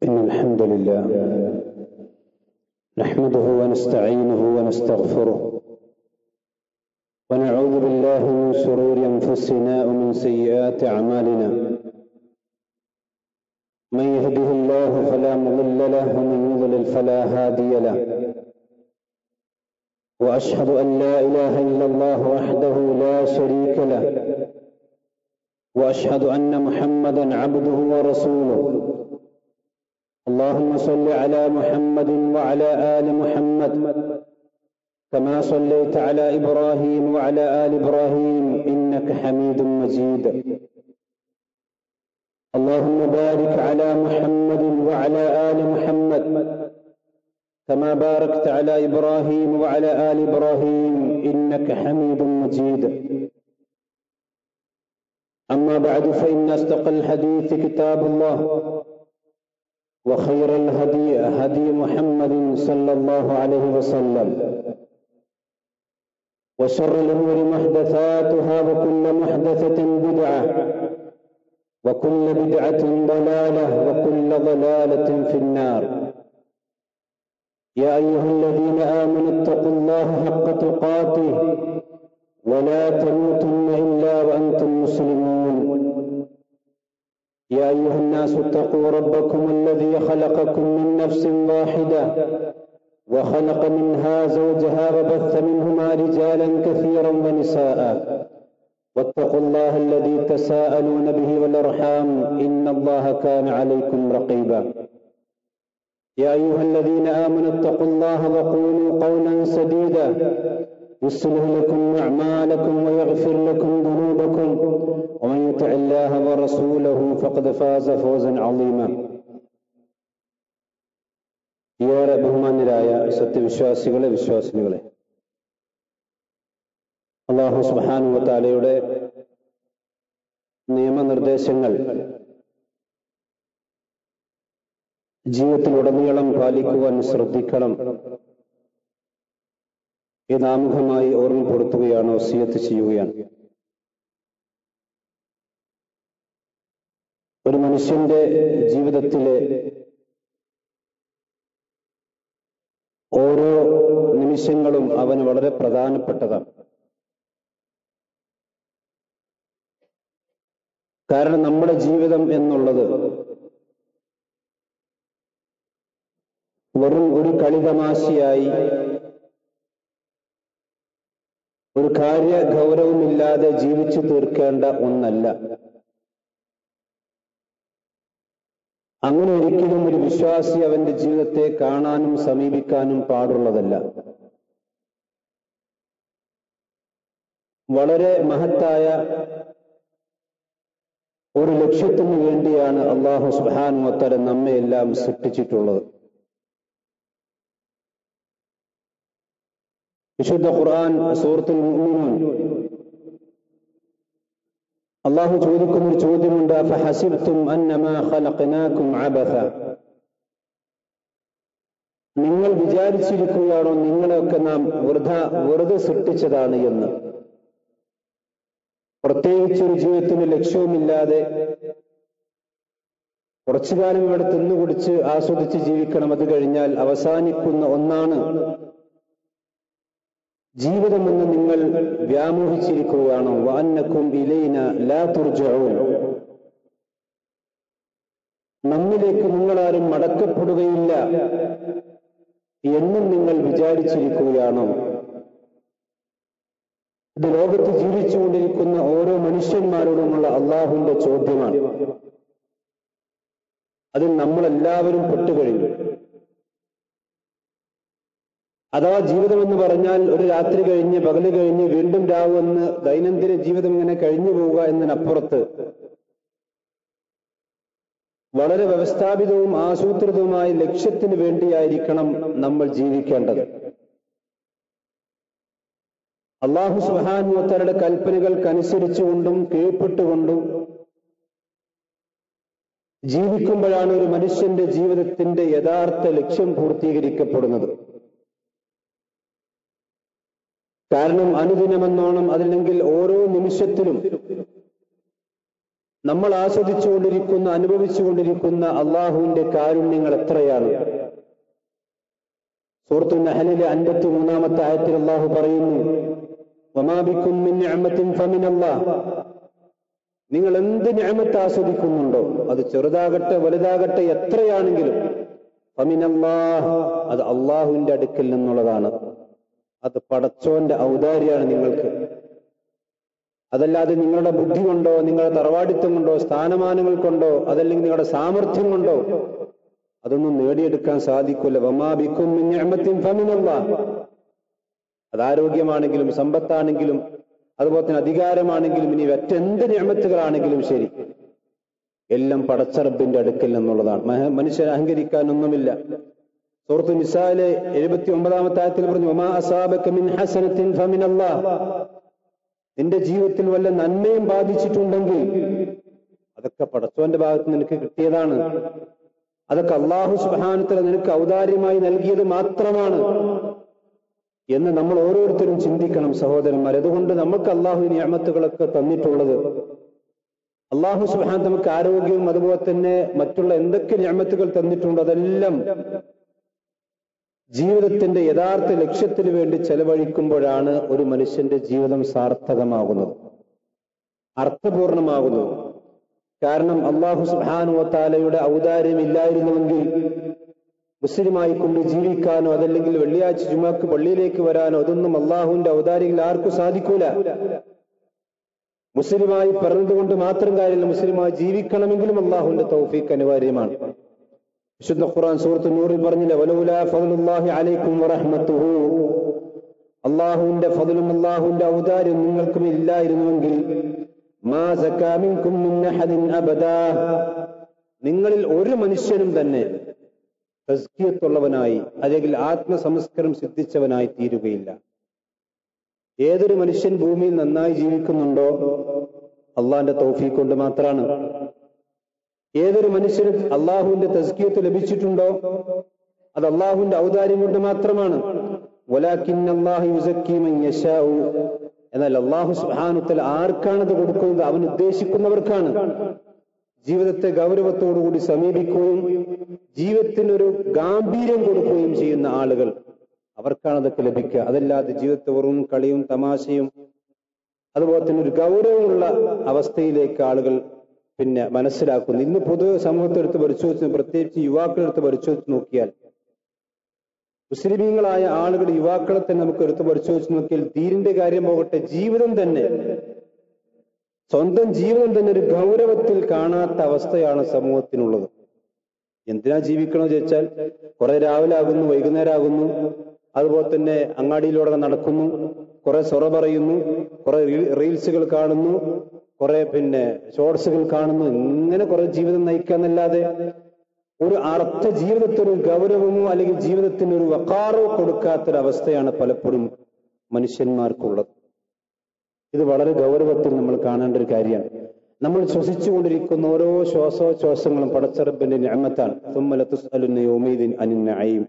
إن الحمد لله نحمده ونستعينه ونستغفره ونعوذ بالله من شرور أنفسنا ومن سيئات أعمالنا من يهده الله فلا مضل له ومن يضلل فلا هادي له وأشهد أن لا إله إلا الله وحده لا شريك له وأشهد أن محمدا عبده ورسوله اللهم صل على محمد وعلى آل محمد كما صليت على إبراهيم وعلى آل إبراهيم إنك حميد مجيد اللهم بارك على محمد وعلى آل محمد كما باركت على إبراهيم وعلى آل إبراهيم إنك حميد مجيد أما بعد فإن أصدق الحديث كتاب الله وخير الهدي هدي محمد صلى الله عليه وسلم وشر الأمور محدثاتها وكل محدثة بدعة وكل بدعة ضلالة وكل ضلالة في النار يا أيها الذين آمنوا اتقوا الله حق تقاته ولا تموتن إلا وأنتم مسلمون يا أيها الناس اتقوا ربكم الذي خلقكم من نفس واحدة وخلق منها زوجها وبث منهما رجالا كثيرا ونساء واتقوا الله الذي تساءلون به والأرحام إن الله كان عليكم رقيبا يا أيها الذين آمنوا اتقوا الله وقولوا قولا سديدا يصلح لكم أعمالكم ويغفر لكم ذنوبكم ومن يطع الله ورسوله فقد فاز فوزا عظيما ഏറെ ബഹുമാന്യരായ സത്യവിശ്വാസികളെ വിശ്വാസിനികളെ അള്ളാഹു സുബാനുവത്താലയുടെ നിയമനിർദ്ദേശങ്ങൾ ജീവിതത്തിലുടനീളം പാലിക്കുവാൻ ശ്രദ്ധിക്കണം ഇത് ആമുഖമായി ഓർമ്മപ്പെടുത്തുകയാണ് വസിയത്ത് ചെയ്യുകയാണ് ഒരു മനുഷ്യന്റെ ജീവിതത്തിലെ ഓരോ നിമിഷങ്ങളും അവന് വളരെ പ്രധാനപ്പെട്ടതാണ് കാരണം നമ്മുടെ ജീവിതം എന്നുള്ളത് വെറും ഒരു കളിതമാശയായി ഒരു കാര്യ ഗൗരവമില്ലാതെ ജീവിച്ചു തീർക്കേണ്ട ഒന്നല്ല അങ്ങനെ ഒരിക്കലും ഒരു വിശ്വാസി അവന്റെ ജീവിതത്തെ കാണാനും സമീപിക്കാനും പാടുള്ളതല്ല വളരെ മഹത്തായ ഒരു ലക്ഷ്യത്തിനു വേണ്ടിയാണ് അള്ളാഹു സുഹാനുമത്തര നമ്മെ എല്ലാം സൃഷ്ടിച്ചിട്ടുള്ളത് വിശുദ്ധ ഖുർആൻ സൂറത്തുൽ മുഅ്മിനൂൻ അള്ളാഹു ചോദിക്കുന്ന ഒരു ചോദ്യമുണ്ട് അഫഹസിബ്തും അന്നമാ ഖലഖനാകും അബഥ നിങ്ങൾ വിചാരിച്ചിരിക്കുകയാണോ നിങ്ങളെയൊക്കെ നാം വൃഥ വെറുതെ സൃഷ്ടിച്ചതാണ് എന്ന് പ്രത്യേകിച്ച് ഒരു ജീവിതത്തിന് ലക്ഷ്യവുമില്ലാതെ കുറച്ചു കാലം ഇവിടെ തിന്നുകുടിച്ച് ആസ്വദിച്ച് ജീവിക്കണം അത് കഴിഞ്ഞാൽ അവസാനിക്കുന്ന ഒന്നാണ് ജീവിതമെന്ന് നിങ്ങൾ വ്യാമോഹിച്ചിരിക്കുകയാണോ വാന്നക്കും ഇലൈന ലാ തുർജഊൻ നമ്മിലേക്ക് നിങ്ങളാരും മടക്കപ്പെടുകയില്ല എന്നും നിങ്ങൾ വിചാരിച്ചിരിക്കുകയാണോ ഇത് ലോകത്ത് ജീവിച്ചുകൊണ്ടിരിക്കുന്ന ഓരോ മനുഷ്യന്മാരോടുമുള്ള അള്ളാഹുവിന്റെ ചോദ്യമാണ് അതിൽ നമ്മളെല്ലാവരും പെട്ടുകഴിഞ്ഞു അഥവാ ജീവിതം എന്ന് പറഞ്ഞാൽ ഒരു രാത്രി കഴിഞ്ഞ് പകല് കഴിഞ്ഞ് വീണ്ടും രാവ് എന്ന് ദൈനംദിന ജീവിതം ഇങ്ങനെ കഴിഞ്ഞു പോവുക എന്നതിനപ്പുറത്ത് വളരെ വ്യവസ്ഥാപിതവും ആസൂത്രിതവുമായ ലക്ഷ്യത്തിന് വേണ്ടിയായിരിക്കണം നമ്മൾ ജീവിക്കേണ്ടത് അള്ളാഹു സുഹാനുവത്തരുടെ കൽപ്പനകൾക്കനുസരിച്ചുകൊണ്ടും കീഴ്പ്പെട്ടുകൊണ്ടും ജീവിക്കുമ്പോഴാണ് ഒരു മനുഷ്യന്റെ ജീവിതത്തിന്റെ യഥാർത്ഥ ലക്ഷ്യം പൂർത്തീകരിക്കപ്പെടുന്നത് കാരണം അനുദിനമെന്നോണം അതല്ലെങ്കിൽ ഓരോ നിമിഷത്തിലും നമ്മൾ ആസ്വദിച്ചുകൊണ്ടിരിക്കുന്ന അനുഭവിച്ചുകൊണ്ടിരിക്കുന്ന അള്ളാഹുവിന്റെ കാരുണ്യങ്ങൾ എത്രയാണ് സൂറത്തു നഹലിലെ അൻപത്തി മൂന്നാമത്തെ ആയത്തിൽ അള്ളാഹു പറയുന്നു വമാബിക്കും മിൻ നിഅമത്തിൻ ഫമിനല്ലാഹ് നിങ്ങൾ എന്ത് ഞാമത്ത് ആസ്വദിക്കുന്നുണ്ടോ അത് ചെറുതാകട്ടെ വലുതാകട്ടെ എത്രയാണെങ്കിലും ഫമിനല്ലാഹ് അത് അള്ളാഹുവിന്റെ അടുക്കൽ നിന്നുള്ളതാണ് അത് പടച്ചോന്റെ ഔദാര്യാണ് നിങ്ങൾക്ക് അതല്ലാതെ നിങ്ങളുടെ ബുദ്ധി കൊണ്ടോ നിങ്ങളുടെ തറവാടിത്തം കൊണ്ടോ സ്ഥാനമാനങ്ങൾ കൊണ്ടോ അതല്ലെങ്കിൽ നിങ്ങളുടെ സാമർഥ്യം കൊണ്ടോ അതൊന്നും നേടിയെടുക്കാൻ സാധിക്കില്ല വമാബിക്കും മിൻ നിഅമത്തിൻ ഫമിനല്ലാഹ് അത് ആരോഗ്യമാണെങ്കിലും സമ്പത്താണെങ്കിലും അതുപോലെ തന്നെ അധികാരമാണെങ്കിലും ഇനി മറ്റെന്ത് ഞാമത്തുകളാണെങ്കിലും ശരി എല്ലാം പടച്ചറബിന്റെ അടുക്കൽ നിന്നുള്ളതാണ് മഹ- മനുഷ്യൻ അഹങ്കരിക്കാനൊന്നുമില്ല സുഹൃത്ത് നിസാലെ എഴുപത്തി ഒമ്പതാമത്തെ ആയത്തിൽ പറഞ്ഞു ഒമാ അസാബക മിൻ ഹസനത്തിൻ ഫമിനല്ലാഹ് നിന്റെ ജീവിതത്തിൽ വല്ല നന്മയും ബാധിച്ചിട്ടുണ്ടെങ്കിൽ അതൊക്കെ പടച്ചോന്റെ ഭാഗത്ത് നിനക്ക് കിട്ടിയതാണ് അതൊക്കെ അള്ളാഹു സുബാനത്തിൽ നിനക്ക് ഔദാര്യമായി നൽകിയത് മാത്രമാണ് എന്ന് നമ്മൾ ഓരോരുത്തരും ചിന്തിക്കണം സഹോദരന്മാർ അതുകൊണ്ട് നമുക്ക് അള്ളാഹു നിയമത്തുകളൊക്കെ തന്നിട്ടുള്ളത് അള്ളാഹു സുബാൻ നമുക്ക് ആരോഗ്യവും അതുപോലെ തന്നെ മറ്റുള്ള എന്തൊക്കെ നിയമത്തുകൾ തന്നിട്ടുണ്ടോ അതെല്ലാം ജീവിതത്തിന്റെ യഥാർത്ഥ ലക്ഷ്യത്തിന് വേണ്ടി ചെലവഴിക്കുമ്പോഴാണ് ഒരു മനുഷ്യന്റെ ജീവിതം സാർത്ഥകമാകുന്നത് അർത്ഥപൂർണമാകുന്നത് കാരണം അള്ളാഹു സുബാനുവത്താലയുടെ ഔദാര്യം ഇല്ലായിരുന്നുവെങ്കിൽ മുസ്ലിമായി കൊണ്ട് ജീവിക്കാനോ അതല്ലെങ്കിൽ വെള്ളിയാഴ്ച ജുമാക്ക് പള്ളിയിലേക്ക് വരാനോ അതൊന്നും അള്ളാഹുവിന്റെ ഔദാര്യങ്ങൾ ആർക്കും സാധിക്കൂല മുസ്ലിമായി പറഞ്ഞതുകൊണ്ട് മാത്രം കാര്യമില്ല മുസ്ലിമായി ജീവിക്കണമെങ്കിലും അള്ളാഹുവിന്റെ തൗഫീഖ് അനിവാര്യമാണ് വിശുദ്ധ ഖുർആൻ സൂറത്ത് നൂറിൽ പറഞ്ഞില്ല വലൗലാ ഫضലുല്ലാഹി അലൈക്കും വറഹ്മത്തുഹു അള്ളാഹുവിന്റെ ഫضലും അള്ളാഹുവിന്റെ ഔദാര്യം നിങ്ങൾക്കും ഇല്ലായിരുന്നുവെങ്കിൽ മാ സക്കാ മിൻകും മിൻ അഹദിൻ അബദാ നിങ്ങളിൽ ഒരു മനുഷ്യനും തന്നെ തസ്കിയത്തുള്ളവനായി അല്ലെങ്കിൽ ആത്മസംസ്കരം സിദ്ധിച്ചവനായി തീരുകയില്ല ഏതൊരു മനുഷ്യൻ ഭൂമിയിൽ നന്നായി ജീവിക്കുന്നുണ്ടോ അള്ളാന്റെ തൗഫീഖ് കൊണ്ട് മാത്രമാണ് ഏതൊരു മനുഷ്യന് അള്ളാഹുവിന്റെ തസ്കിയത്ത് ലഭിച്ചിട്ടുണ്ടോ അത് അള്ളാഹുവിന്റെ ഔദാര്യം കൊണ്ട് മാത്രമാണ് വലാക്കിൻ അള്ളാഹു യുസക്കി മൻ യശാഉ എന്നാൽ അള്ളാഹു സുബ്ഹാനുത്തൽ ആർക്കാണത് കൊടുക്കുന്നത് അവൻ ഉദ്ദേശിക്കുന്നവർക്കാണ് ജീവിതത്തെ ഗൗരവത്തോടുകൂടി സമീപിക്കുകയും ജീവിതത്തിനൊരു ഗാംഭീര്യം കൊടുക്കുകയും ചെയ്യുന്ന ആളുകൾ അവർക്കാണ് അതൊക്കെ ലഭിക്കുക അതല്ലാതെ ജീവിതത്തെ വെറും കളിയും തമാശയും അതുപോലെ തന്നെ ഒരു ഗൗരവമുള്ള അവസ്ഥയിലേക്ക് ആളുകൾ പിന്നെ മനസ്സിലാക്കുന്നു ഇന്ന് പൊതു സമൂഹത്തെടുത്ത് പരിശോധിച്ച് പ്രത്യേകിച്ച് യുവാക്കളെടുത്ത് പരിശോധിച്ച് നോക്കിയാൽ മുസ്ലിമീങ്ങളായ ആളുകൾ യുവാക്കളെ തന്നെ നമുക്ക് എടുത്ത് പരിശോധിച്ച് നോക്കിയാൽ ദീനിന്റെ കാര്യം പോകട്ടെ ജീവിതം തന്നെ സ്വന്തം ജീവിതം തന്നെ ഒരു ഗൗരവത്തിൽ കാണാത്ത അവസ്ഥയാണ് സമൂഹത്തിനുള്ളത് എന്തിനാ ജീവിക്കണമെന്ന് ചോദിച്ചാൽ കുറെ രാവിലെ ആകുന്നു വൈകുന്നേരം ആകുന്നു അതുപോലെ തന്നെ അങ്ങാടിയിലൂടെ നടക്കുന്നു കുറെ സൊറ പറയുന്നു കുറെ റീൽസുകൾ കാണുന്നു കുറെ പിന്നെ ഷോർട്സുകൾ കാണുന്നു ഇങ്ങനെ കുറെ ജീവിതം നയിക്കാന്നല്ലാതെ ഒരു അർത്ഥ ജീവിതത്തിന് ഒരു ഗൗരവമോ അല്ലെങ്കിൽ ജീവിതത്തിന് ഒരു വക്കാറോ കൊടുക്കാത്തൊരവസ്ഥയാണ് പലപ്പോഴും മനുഷ്യന്മാർക്കുള്ളത് ഇത് വളരെ ഗൗരവത്തിൽ നമ്മൾ കാണേണ്ട ഒരു കാര്യമാണ് നമ്മൾ ശ്വസിച്ചുകൊണ്ടിരിക്കുന്ന ഓരോ ശ്വാസോച്ഛ്വാസങ്ങളും പടച്ചറബിന്റെ ഞാമത്താണ് അനിന്നയും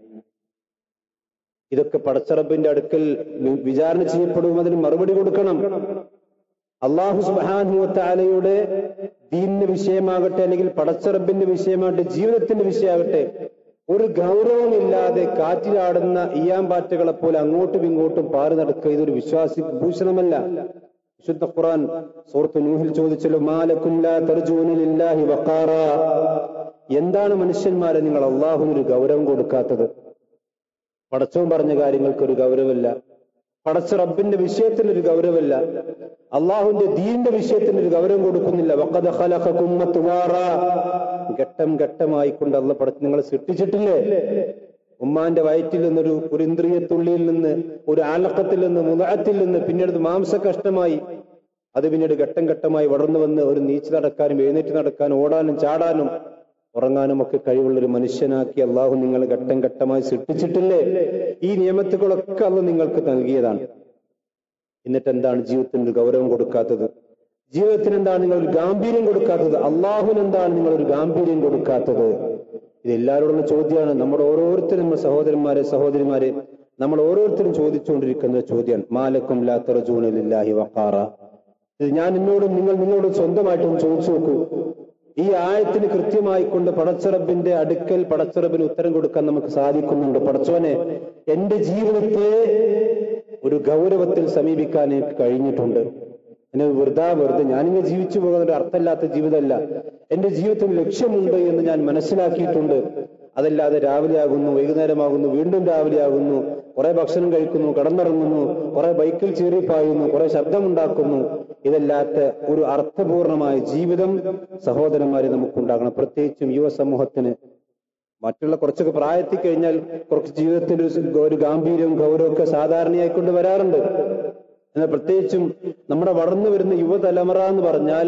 ഇതൊക്കെ പടച്ചറബിന്റെ അടുക്കൽ വി- വിചാരണ ചെയ്യപ്പെടും അതിന് മറുപടി കൊടുക്കണം അള്ളാഹു സുബാനുവത്താലയുടെ ദീനിന്റെ വിഷയമാകട്ടെ അല്ലെങ്കിൽ പടച്ചറബിന്റെ വിഷയമാകട്ടെ ജീവിതത്തിന്റെ വിഷയമാകട്ടെ ഒരു ഗൗരവമില്ലാതെ കാറ്റിലാടുന്ന ഈയാമ്പാറ്റകളെ പോലെ അങ്ങോട്ടും ഇങ്ങോട്ടും പാറി നടക്കുക ഇതൊരു വിശ്വാസി ഭൂഷണമല്ല വിശുദ്ധ ഖുർആൻ സൂറത്ത് നൂഹിൽ ചോദിച്ചല്ലോ മാലക്കും ലാ തർജൂന ലില്ലാഹി വഖാറ എന്താണ് മനുഷ്യന്മാരെ നിങ്ങൾ അള്ളാഹുവിന് ഒരു ഗൗരവം കൊടുക്കാത്തത് പടച്ചവൻ പറഞ്ഞ കാര്യങ്ങൾക്ക് ഒരു ഗൗരവമില്ല പടച്ച റബ്ബിന്റെ വിഷയത്തിന് ഒരു ഗൗരവമില്ല അള്ളാഹുവിന്റെ ദീനിന്റെ വിഷയത്തിന് ഒരു ഗൗരവം കൊടുക്കുന്നില്ല വഖദ ഖലഖകും മത്വാറ. ഘട്ടം ഘട്ടമായി കൊണ്ട് അള്ള പടച്ച് നിങ്ങളെ സൃഷ്ടിച്ചിട്ടില്ലേ ഉമ്മാന്റെ വയറ്റിൽ നിന്നൊരു ഒരു ഇന്ദ്രിയത്തുള്ളിയിൽ നിന്ന് ഒരു ആലക്കത്തിൽ നിന്ന് മുതത്തിൽ നിന്ന് പിന്നീട് അത് മാംസകഷ്ടമായി അത് പിന്നീട് ഘട്ടം ഘട്ടമായി വളർന്നു വന്ന് ഒരു നീച്ച് നടക്കാനും എഴുന്നേറ്റ് നടക്കാനും ഓടാനും ചാടാനും ഉറങ്ങാനും ഒക്കെ കഴിവുള്ള ഒരു മനുഷ്യനാക്കി അള്ളാഹു നിങ്ങൾ ഘട്ടം ഘട്ടമായി സൃഷ്ടിച്ചിട്ടില്ലേ ഈ നിയമത്തുകളൊക്കെ അള്ള നിങ്ങൾക്ക് നൽകിയതാണ് എന്നിട്ട് എന്താണ് ജീവിതത്തിന് ഒരു ഗൗരവം കൊടുക്കാത്തത് ജീവിതത്തിന് എന്താണ് നിങ്ങൾ ഒരു ഗാംഭീര്യം കൊടുക്കാത്തത് അള്ളാഹുവിന് എന്താണ് നിങ്ങൾ ഒരു ഗാംഭീര്യം കൊടുക്കാത്തത് ഇത് എല്ലാവരോടുള്ള ചോദ്യമാണ് നമ്മുടെ ഓരോരുത്തരും നമ്മുടെ സഹോദരന്മാരെ സഹോദരിമാരെ നമ്മൾ ഓരോരുത്തരും ചോദിച്ചുകൊണ്ടിരിക്കുന്ന ഒരു ചോദ്യമാണ് മാലക്കും ലാത്തറജൂനില്ലാഹി വഖാറ ഇത് ഞാൻ എന്നോടും നിങ്ങൾ നിങ്ങളോട് സ്വന്തമായിട്ടും ചോദിച്ചു നോക്കൂ ഈ ആയത്തിന് കൃത്യമായി കൊണ്ട് പടച്ചറബിന്റെ അടുക്കൽ പടച്ചറബിന് ഉത്തരം കൊടുക്കാൻ നമുക്ക് സാധിക്കുന്നുണ്ട് പടച്ചോനെ എന്റെ ജീവിതത്തെ ഒരു ഗൗരവത്തിൽ സമീപിക്കാൻ എനിക്ക് കഴിഞ്ഞിട്ടുണ്ട് എന്നെ വെറുതെ വെറുതെ ഞാനിങ്ങനെ ജീവിച്ചു പോകുന്ന ഒരു അർത്ഥമില്ലാത്ത ജീവിതമല്ല എന്റെ ജീവിതത്തിന് ലക്ഷ്യമുണ്ട് എന്ന് ഞാൻ മനസ്സിലാക്കിയിട്ടുണ്ട് അതല്ലാതെ രാവിലെ ആകുന്നു വൈകുന്നേരമാകുന്നു വീണ്ടും രാവിലെ ആകുന്നു കുറെ ഭക്ഷണം കഴിക്കുന്നു കടന്നിറങ്ങുന്നു കുറെ ബൈക്കിൽ ചീറിപ്പായുന്നു കുറെ ശബ്ദമുണ്ടാക്കുന്നു ഇതല്ലാത്ത ഒരു അർത്ഥപൂർണമായ ജീവിതം സഹോദരന്മാരെ നമുക്കുണ്ടാകണം പ്രത്യേകിച്ചും യുവ സമൂഹത്തിന് മറ്റുള്ള കുറച്ചൊക്കെ പ്രായത്തിൽ കഴിഞ്ഞാൽ കുറച്ച് ജീവിതത്തിൽ ഒരു ഒരു ഗാംഭീര്യവും ഗൗരവവും ഒക്കെ സാധാരണയായി കൊണ്ട് വരാറുണ്ട് എന്നാൽ പ്രത്യേകിച്ചും നമ്മുടെ വളർന്നു വരുന്ന യുവതലമുറ എന്ന് പറഞ്ഞാൽ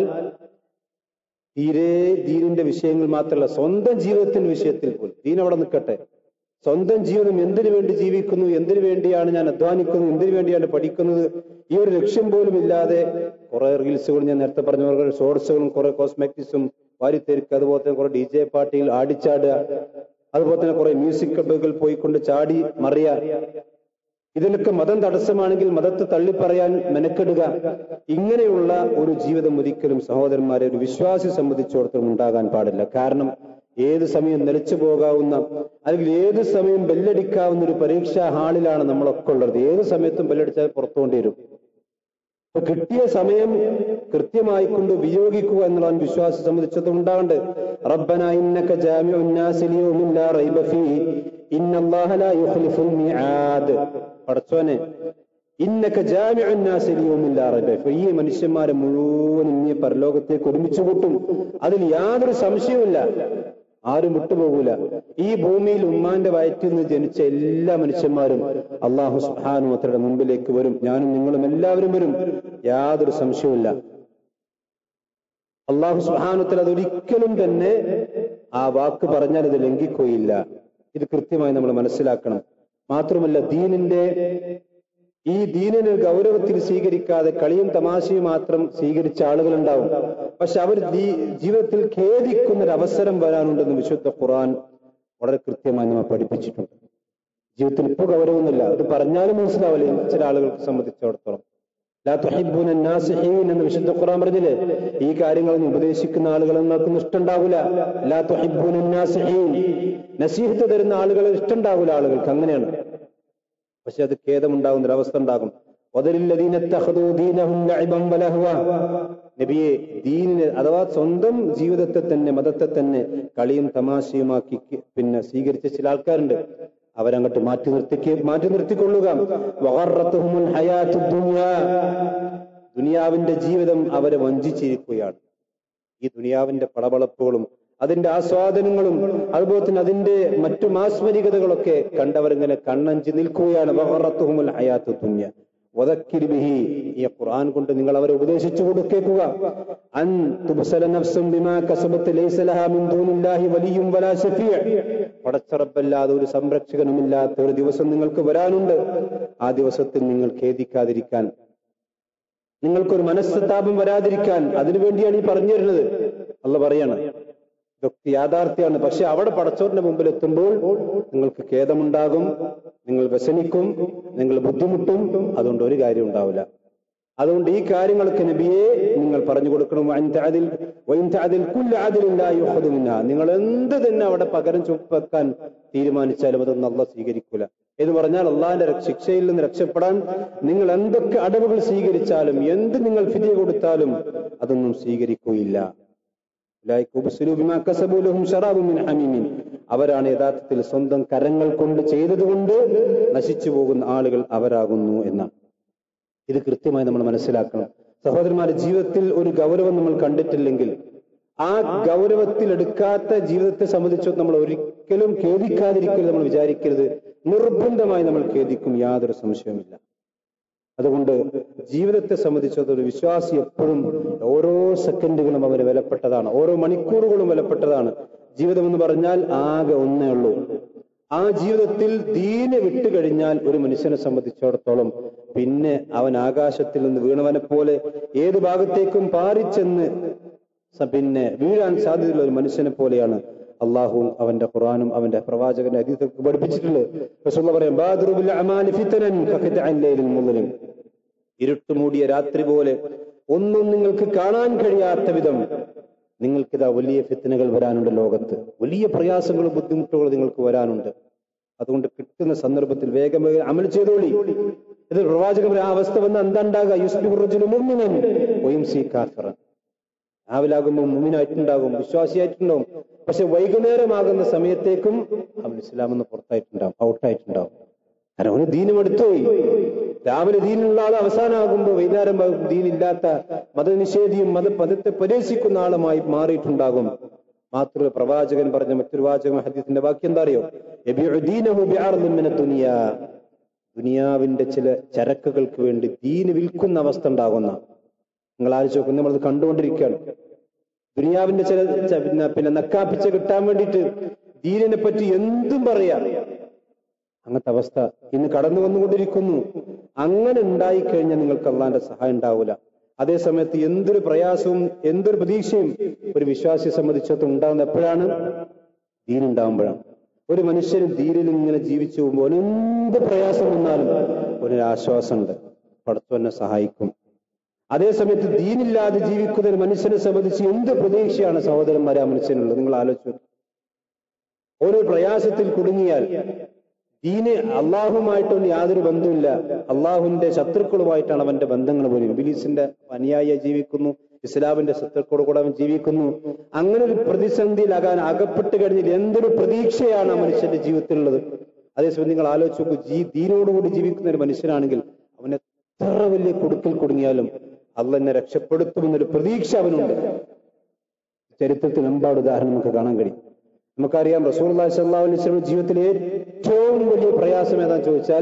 തീരെ ദീനിന്റെ വിഷയങ്ങൾ മാത്രമല്ല സ്വന്തം ജീവിതത്തിന്റെ വിഷയത്തിൽ പോലും ദീൻ അവിടെ നിൽക്കട്ടെ സ്വന്തം ജീവിതം എന്തിനു വേണ്ടി ജീവിക്കുന്നു എന്തിനു വേണ്ടിയാണ് ഞാൻ അധ്വാനിക്കുന്നത് എന്തിനു വേണ്ടിയാണ് പഠിക്കുന്നത് ഈ ഒരു ലക്ഷ്യം പോലും ഇല്ലാതെ കുറെ റീൽസുകൾ ഞാൻ നേരത്തെ പറഞ്ഞ പോലെ ഷോർട്സുകളും കുറെ കോസ്മെറ്റിക്സും വാരിത്തേരിക്കുക അതുപോലെ തന്നെ കുറെ ഡി ജെ പാർട്ടിയിൽ ആടിച്ചാടുക അതുപോലെ തന്നെ കുറെ മ്യൂസിക് ക്ലബുകൾ പോയിക്കൊണ്ട് ചാടി മറിയ ഇതിനൊക്കെ മതം തടസ്സമാണെങ്കിൽ മതത്തെ തള്ളിപ്പറയാൻ മെനക്കെടുക ഇങ്ങനെയുള്ള ഒരു ജീവിതം ഒരിക്കലും സഹോദരന്മാരെ ഒരു വിശ്വാസി സംബന്ധിച്ചിടത്തോളം ഉണ്ടാകാൻ പാടില്ല കാരണം ഏത് സമയം നിലച്ചു പോകാവുന്ന അല്ലെങ്കിൽ ഏത് സമയം ബെല്ലടിക്കാവുന്ന ഒരു പരീക്ഷാ ഹാളിലാണ് നമ്മളൊക്കെ ഉള്ളത് ഏത് സമയത്തും ബെല്ലടിച്ചാൽ പുറത്തുകൊണ്ടിരും അപ്പൊ കിട്ടിയ സമയം കൃത്യമായി കൊണ്ട് വിനിയോഗിക്കുക എന്നുള്ളതാണ് വിശ്വാസം സംബന്ധിച്ചിടത്തോളം ഉണ്ടാകേണ്ടത് റബ്ബന ഇന്നക ജാമിഉ الناس ليوم لا ريب فيه ഇന്ന الله لا يخلف الميعاد പടച്ചോനെ ഇന്നക ജാമിഉ الناس ليوم لا ريب فيه ഈ മനുഷ്യന്മാരെ മുഴുവൻ ഇനി പരലോകത്തേക്ക് ഒരുമിച്ച് കൂട്ടും അതിൽ യാതൊരു സംശയവുമില്ല ആരും വിട്ടുപോകൂല ഈ ഭൂമിയിൽ ഉമ്മാന്റെ വയറ്റിൽ നിന്ന് ജനിച്ച എല്ലാ മനുഷ്യന്മാരും അള്ളാഹു സുഹാനുമത്തയുടെ മുമ്പിലേക്ക് വരും ഞാനും നിങ്ങളും എല്ലാവരും വരും യാതൊരു സംശയവുമില്ല അള്ളാഹു സുഹാനുത്തൽ അതൊരിക്കലും തന്നെ ആ വാക്ക് പറഞ്ഞാൽ ഇത് ലംഘിക്കുകയില്ല ഇത് കൃത്യമായി നമ്മൾ മനസ്സിലാക്കണം മാത്രമല്ല ദീനിന്റെ ഈ ദീനിനെ ഗൗരവത്തിൽ സ്വീകരിക്കാതെ കളിയും തമാശയും മാത്രം സ്വീകരിച്ച ആളുകളുണ്ടാവും പക്ഷെ അവർ ജീവിതത്തിൽ ഖേദിക്കുന്ന ഒരു അവസരം വരാനുണ്ടെന്ന് വിശുദ്ധ ഖുറാൻ വളരെ കൃത്യമായി നമ്മൾ പഠിപ്പിച്ചിട്ടുണ്ട് ജീവിതത്തിൽ ഇപ്പൊ ഗൗരവമൊന്നുമില്ല അത് പറഞ്ഞാലും മനസ്സിലാവില്ല ചില ആളുകൾക്ക് സംബന്ധിച്ചിടത്തോളം ലാ തുഹിബ്ബൂന നാസിഹീൻ എന്ന് വിശുദ്ധ ഖുർആൻ പറഞ്ഞില്ലേ ഈ കാര്യങ്ങളൊന്നും ഉപദേശിക്കുന്ന ആളുകൾ നിങ്ങൾക്കൊന്നും ഇഷ്ടമുണ്ടാവില്ല ലാ തുഹിബ്ബൂന നാസിഹീൻ നസീഹത്ത് തരുന്ന ആളുകളെ ഇഷ്ടമുണ്ടാവില്ല ആളുകൾക്ക് അങ്ങനെയാണ് പക്ഷെ അത് ഖേദമുണ്ടാകുന്ന ഒരു അവസ്ഥ ഉണ്ടാകും നബിയെ ദീനിനെ അഥവാ സ്വന്തം ജീവിതത്തെ തന്നെ മതത്തെ തന്നെ കളിയും തമാശയുമാക്കി പിന്നെ സ്വീകരിച്ച ചില ആൾക്കാരുണ്ട് അവരങ്ങോട്ട് മാറ്റി നിർത്തിക്ക് മാറ്റി നിർത്തിക്കൊള്ളുക ദുനിയാവിന്റെ ജീവിതം അവരെ വഞ്ചിച്ചിരിക്കുകയാണ് ഈ ദുനിയാവിന്റെ പളവളപ്പുകളും അതിന്റെ ആസ്വാദനങ്ങളും അതുപോലെ തന്നെ അതിന്റെ മറ്റു മാസ്മരികതകളൊക്കെ കണ്ടവരിങ്ങനെ കണ്ണഞ്ചി നിൽക്കുകയാണ് വഹറത്തുഹുമുൽ ഹയാത്തു ദുനിയ വദക്കിരിബിഹി ഈ ഖുർആൻ കൊണ്ട് നിങ്ങൾ അവരെ ഉപദേശിച്ചു കൊടുക്കേക്കുക അൻ തുബ്സല നഫ്സും ബിമാ കസബത്ത് ലൈസ ലഹാ മിൻ ദൂനില്ലാഹി വലിയും വലാ ശഫീഅ പടച്ചറബല്ലാതെ ഒരു സംരക്ഷകനുമില്ലാത്ത ഒരു ദിവസം നിങ്ങൾക്ക് വരാനുണ്ട് ആ ദിവസത്തിൽ നിങ്ങൾ ഖേദിക്കാതിരിക്കാൻ നിങ്ങൾക്കൊരു മനസ്സത്താപം വരാതിരിക്കാൻ അതിനുവേണ്ടിയാണ് ഈ പറഞ്ഞു തരുന്നത് അല്ല പറയാണ് ഇതൊക്കെ യാഥാർത്ഥ്യമാണ് പക്ഷെ അവിടെ പടച്ചോറിന്റെ മുമ്പിൽ എത്തുമ്പോൾ നിങ്ങൾക്ക് ഖേദമുണ്ടാകും നിങ്ങൾ വ്യസനിക്കും നിങ്ങൾ ബുദ്ധിമുട്ടും അതുകൊണ്ട് ഒരു കാര്യം ഉണ്ടാവില്ല അതുകൊണ്ട് ഈ കാര്യങ്ങളൊക്കെ നബിയെ നിങ്ങൾ പറഞ്ഞു കൊടുക്കണം നിങ്ങൾ എന്ത് തന്നെ അവിടെ പകരം ചുവപ്പാക്കാൻ തീരുമാനിച്ചാലും അതൊന്നും അള്ള സ്വീകരിക്കൂല എന്ന് പറഞ്ഞാൽ അള്ളാഹിന്റെ ശിക്ഷയിൽ നിന്ന് രക്ഷപ്പെടാൻ നിങ്ങൾ എന്തൊക്കെ അടവുകൾ സ്വീകരിച്ചാലും എന്ത് നിങ്ങൾ ഫിതിയ കൊടുത്താലും അതൊന്നും സ്വീകരിക്കുകയില്ല അവരാണ് യഥാർത്ഥത്തിൽ സ്വന്തം കരങ്ങൾ കൊണ്ട് ചെയ്തതുകൊണ്ട് നശിച്ചു പോകുന്ന ആളുകൾ അവരാകുന്നു എന്നാണ് ഇത് കൃത്യമായി നമ്മൾ മനസ്സിലാക്കണം സഹോദരന്മാരുടെ ജീവിതത്തിൽ ഒരു ഗൗരവം നമ്മൾ കണ്ടിട്ടില്ലെങ്കിൽ ആ ഗൗരവത്തിൽ എടുക്കാത്ത ജീവിതത്തെ സംബന്ധിച്ച് നമ്മൾ ഒരിക്കലും ഖേദിക്കാതിരിക്കരുത് നമ്മൾ വിചാരിക്കരുത് നിർബന്ധമായി നമ്മൾ ഖേദിക്കും യാതൊരു സംശയവുമില്ല അതുകൊണ്ട് ജീവിതത്തെ സംബന്ധിച്ചത് ഒരു വിശ്വാസി എപ്പോഴും ഓരോ സെക്കൻഡുകളും അവന് വിലപ്പെട്ടതാണ് ഓരോ മണിക്കൂറുകളും വിലപ്പെട്ടതാണ് ജീവിതം എന്ന് പറഞ്ഞാൽ ആകെ ഒന്നേ ഉള്ളൂ ആ ജീവിതത്തിൽ ദീനെ വിട്ടുകഴിഞ്ഞാൽ ഒരു മനുഷ്യനെ സംബന്ധിച്ചിടത്തോളം പിന്നെ അവൻ ആകാശത്തിൽ നിന്ന് വീണവനെ പോലെ ഏത് ഭാഗത്തേക്കും പാറിച്ചെന്ന് പിന്നെ വീഴാൻ സാധ്യതയുള്ള ഒരു മനുഷ്യനെ പോലെയാണ് അള്ളാഹുവും അവന്റെ ഖുറാനും അവന്റെ പ്രവാചകന്റെ അതീതൊക്കെ പഠിപ്പിച്ചിട്ടുള്ളത് റസൂലുള്ള പറയാം ബാദുറുബിൽ അമാലി ഫിത്തനൻ കഖിതഅൻ ലൈലിൽ മുദ്ലിം ഇരുട്ടുമൂടിയ രാത്രി പോലെ ഒന്നും നിങ്ങൾക്ക് കാണാൻ കഴിയാത്ത വിധം നിങ്ങൾക്കിതാ വലിയ ഫിത്തനകൾ വരാനുണ്ട് ലോകത്ത് വലിയ പ്രയാസങ്ങളും ബുദ്ധിമുട്ടുകളും നിങ്ങൾക്ക് വരാനുണ്ട് അതുകൊണ്ട് കിട്ടുന്ന സന്ദർഭത്തിൽ വേഗം വേഗം അമൽ ചെയ്തോളി ഇത് പ്രവാചകൻ ആ അവസ്ഥ വന്ന് എന്താ ഉണ്ടാകുക യുസ്ബിഹുറജുലു മുഅ്മിനൻ വയംസി കാഫിറൻ രാവിലാകുമ്പോൾ മുമിനായിട്ടുണ്ടാകും വിശ്വാസിയായിട്ടുണ്ടാവും പക്ഷെ വൈകുന്നേരമാകുന്ന സമയത്തേക്കും അവൻ ഇസ്ലാം എന്ന് പുറത്തായിട്ടുണ്ടാവും ഔട്ടായിട്ടുണ്ടാവും കാരണം അവന് ദീനം എടുത്തുപോയി രാവിലെ ദീനുള്ള ആൾ അവസാനമാകുമ്പോൾ വൈകുന്നേരം ദീനില്ലാത്ത മതനിഷേധിയും മത പദത്തെ പരിഹസിക്കുന്ന ആളുമായി മാറിയിട്ടുണ്ടാകും മാത്രമല്ല പ്രവാചകൻ പറഞ്ഞ മറ്റൊരു വാചകം ഹദീസിന്റെ ബാക്കി എന്താ അറിയോ യബിഉ ദീനഹു ബിഅർദിൻ മിന ദുനിയ ദുനിയാവിന്റെ ചില ചരക്കുകൾക്ക് വേണ്ടി ദീന് വിൽക്കുന്ന അവസ്ഥ ഉണ്ടാകുന്ന നിങ്ങൾ ആലോചിച്ച് നോക്കും നമ്മളത് കണ്ടുകൊണ്ടിരിക്കുകയാണ് ദുനിയാവിന്റെ ചില ച- പിന്നെ പിന്നെ നക്കാപ്പിച്ച കിട്ടാൻ വേണ്ടിയിട്ട് ദീനിനെ പറ്റി എന്തും പറയാം അങ്ങനത്തെ അവസ്ഥ ഇന്ന് കടന്നു വന്നുകൊണ്ടിരിക്കുന്നു അങ്ങനെ ഉണ്ടായിക്കഴിഞ്ഞാൽ നിങ്ങൾക്ക് അള്ളാന്റെ സഹായം ഉണ്ടാവില്ല അതേ സമയത്ത് എന്തൊരു പ്രയാസവും എന്തൊരു പ്രതീക്ഷയും ഒരു വിശ്വാസിയെ സംബന്ധിച്ചിടത്തോളം ഉണ്ടാകുന്ന എപ്പോഴാണ് ദീനുണ്ടാകുമ്പോഴാണ് ഒരു മനുഷ്യന് ദീനിൽ ഇങ്ങനെ ജീവിച്ചു പോകുമ്പോൾ എന്ത് പ്രയാസം വന്നാലും ഒരു ആശ്വാസമുണ്ട് പടത്തു എന്നെ സഹായിക്കും അതേ സമയത്ത് ദീനില്ലാതെ ജീവിക്കുന്ന ഒരു മനുഷ്യനെ സംബന്ധിച്ച് എന്ത് പ്രതീക്ഷയാണ് സഹോദരന്മാരെ ആ മനുഷ്യനുള്ളത് നിങ്ങൾ ആലോചിച്ചു ഓരോ പ്രയാസത്തിൽ കുടുങ്ങിയാൽ ദീന് അള്ളാഹുമായിട്ടൊന്നും യാതൊരു ബന്ധമില്ല അള്ളാഹുവിന്റെ ശത്രുക്കളുമായിട്ടാണ് അവന്റെ ബന്ധങ്ങൾ പോലും ഇബിലീസിന്റെ അനുയായിയായി ജീവിക്കുന്നു ഇസ്ലാമിന്റെ ശത്രുക്കളോട് കൂടെ അവൻ ജീവിക്കുന്നു അങ്ങനെ ഒരു പ്രതിസന്ധിയിലാകാൻ അകപ്പെട്ട് കഴിഞ്ഞാൽ എന്തൊരു പ്രതീക്ഷയാണ് ആ മനുഷ്യന്റെ ജീവിതത്തിലുള്ളത് അതേസമയം നിങ്ങൾ ആലോചിച്ച് നോക്കൂ ജീ ദീനോടുകൂടി ജീവിക്കുന്ന ഒരു മനുഷ്യനാണെങ്കിൽ അവൻ എത്ര വലിയ കുടുക്കൽ കുടുങ്ങിയാലും അള്ള എന്നെ രക്ഷപ്പെടുത്തുമെന്നൊരു പ്രതീക്ഷ അവനുണ്ട് ചരിത്രത്തിൽ ഒരുപാട് ഉദാഹരണം നമുക്ക് കാണാൻ കഴിയും നമുക്കറിയാം റസൂൽ സല്ലാ അലൈഹി സ്വലം ജീവിതത്തിലെ ഏറ്റവും വലിയ പ്രയാസം ഏതാന്ന് ചോദിച്ചാൽ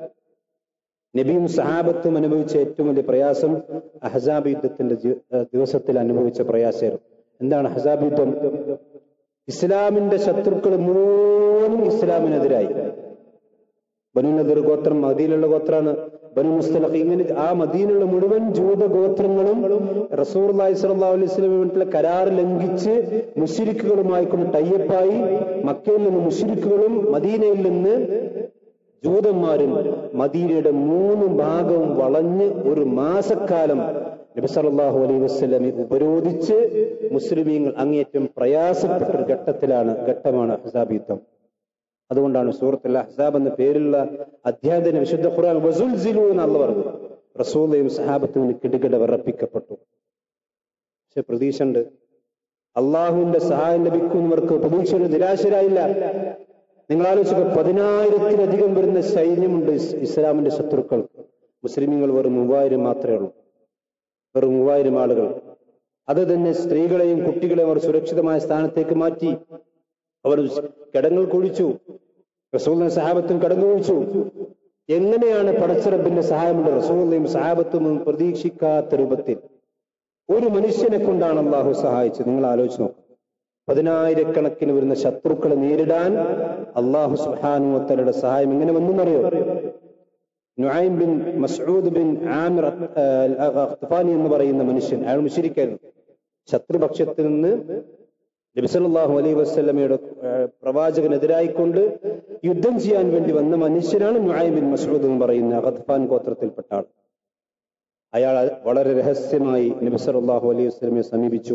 നബിയും സഹാബത്തും അനുഭവിച്ച ഏറ്റവും വലിയ പ്രയാസം അഹസാബ് യുദ്ധത്തിന്റെ ജി- ഏഹ് ദിവസത്തിൽ അനുഭവിച്ച പ്രയാസമായിരുന്നു എന്താണ് അഹസാബ് യുദ്ധം ഇസ്ലാമിന്റെ ശത്രുക്കൾ മുഴുവനും ഇസ്ലാമിനെതിരായി ബനു നദീർ ഗോത്രം മദീനുള്ള ഗോത്രാണ് ബനു മുസ്തലഖ് ഇങ്ങനെ ആ മദീനുള്ള മുഴുവൻ ജൂത ഗോത്രങ്ങളും റസൂർ സ്വല്ലല്ലാഹു അലൈഹി വസല്ലമയുടെ കരാർ ലംഘിച്ച് മുഷിരിക്കുകളുമായി കൊണ്ട് ടൈപ്പായി മക്കയിൽ നിന്ന് മുഷിരിക്കുകളും മദീനയിൽ നിന്ന് ജൂതന്മാരും മദീനയുടെ മൂന്ന് ഭാഗവും വളഞ്ഞ് ഒരു മാസക്കാലം നബി സല്ലല്ലാഹു അലൈഹി വസല്ലമെ ഉപരോധിച്ച് മുസ്ലിമീങ്ങൾ അങ്ങേയറ്റം പ്രയാസപ്പെട്ട ഒരു ഘട്ടത്തിലാണ് ഘട്ടമാണ് അഹ്സാബ് യുദ്ധം അതുകൊണ്ടാണ് സൂറത്തുൽ അഹ്സാബ് എന്ന പേരുള്ള അധ്യായത്തിന് വിശുദ്ധ ഖുർആൻ വസുൽസിലു എന്ന് അള്ള പറഞ്ഞു റസൂലയും സഹാബത്തും കിടുകിട വിറപ്പിക്കപ്പെട്ടു പക്ഷെ പ്രതീക്ഷ ഉണ്ട് അള്ളാഹുവിന്റെ സഹായം ലഭിക്കുന്നവർക്ക് പ്രതീക്ഷയുടെ നിരാശരായില്ല നിങ്ങൾ ആലോചിക്കുക പതിനായിരത്തിലധികം വരുന്ന സൈന്യമുണ്ട് ഇസ് ഇസ്ലാമിന്റെ ശത്രുക്കൾ മുസ്ലിമീങ്ങൾ വെറും മൂവായിരം മാത്രമേ ഉള്ളൂ വെറും മൂവായിരം ആളുകൾ അത് തന്നെ സ്ത്രീകളെയും കുട്ടികളെയും അവർ സുരക്ഷിതമായ സ്ഥാനത്തേക്ക് മാറ്റി അവർ കിടങ്ങൾ കുഴിച്ചു റസൂലിനെ സഹാബത്തും കിടങ്ങു കുഴിച്ചു എങ്ങനെയാണ് പടച്ചിറപ്പിന്റെ സഹായമുണ്ട് റസൂലിനെയും സഹാബത്തും ഒന്നും പ്രതീക്ഷിക്കാത്ത രൂപത്തിൽ ഒരു മനുഷ്യനെ കൊണ്ടാണ് അള്ളാഹു സഹായിച്ചത് നിങ്ങൾ ആലോചിച്ച് നോക്കും പതിനായിരക്കണക്കിന് വരുന്ന ശത്രുക്കളെ നേരിടാൻ അള്ളാഹു സുഹാനുവത്തലയുടെ സഹായം എങ്ങനെ വന്നെന്നറിയോ Nuaim bin Masood bin Aamir അഖ്തഫാനി എന്ന് പറയുന്ന മനുഷ്യൻ അയാൾ മുശരിക്കായിരുന്നു ശത്രുപക്ഷത്തിൽ നിന്ന് നബിസല്ലാഹു അലൈഹി വസ്ലമയുടെ പ്രവാചകനെതിരായിക്കൊണ്ട് യുദ്ധം ചെയ്യാൻ വേണ്ടി വന്ന മനുഷ്യനാണ് നുഐം ബിൻ മസ്ഊദ് എന്ന് പറയുന്ന അഖത്ഫാൻ ഗോത്രത്തിൽപ്പെട്ട ആൾ അയാൾ വളരെ രഹസ്യമായി നബി സല്ലല്ലാഹു അലൈഹി വസല്ലമയെ സമീപിച്ചു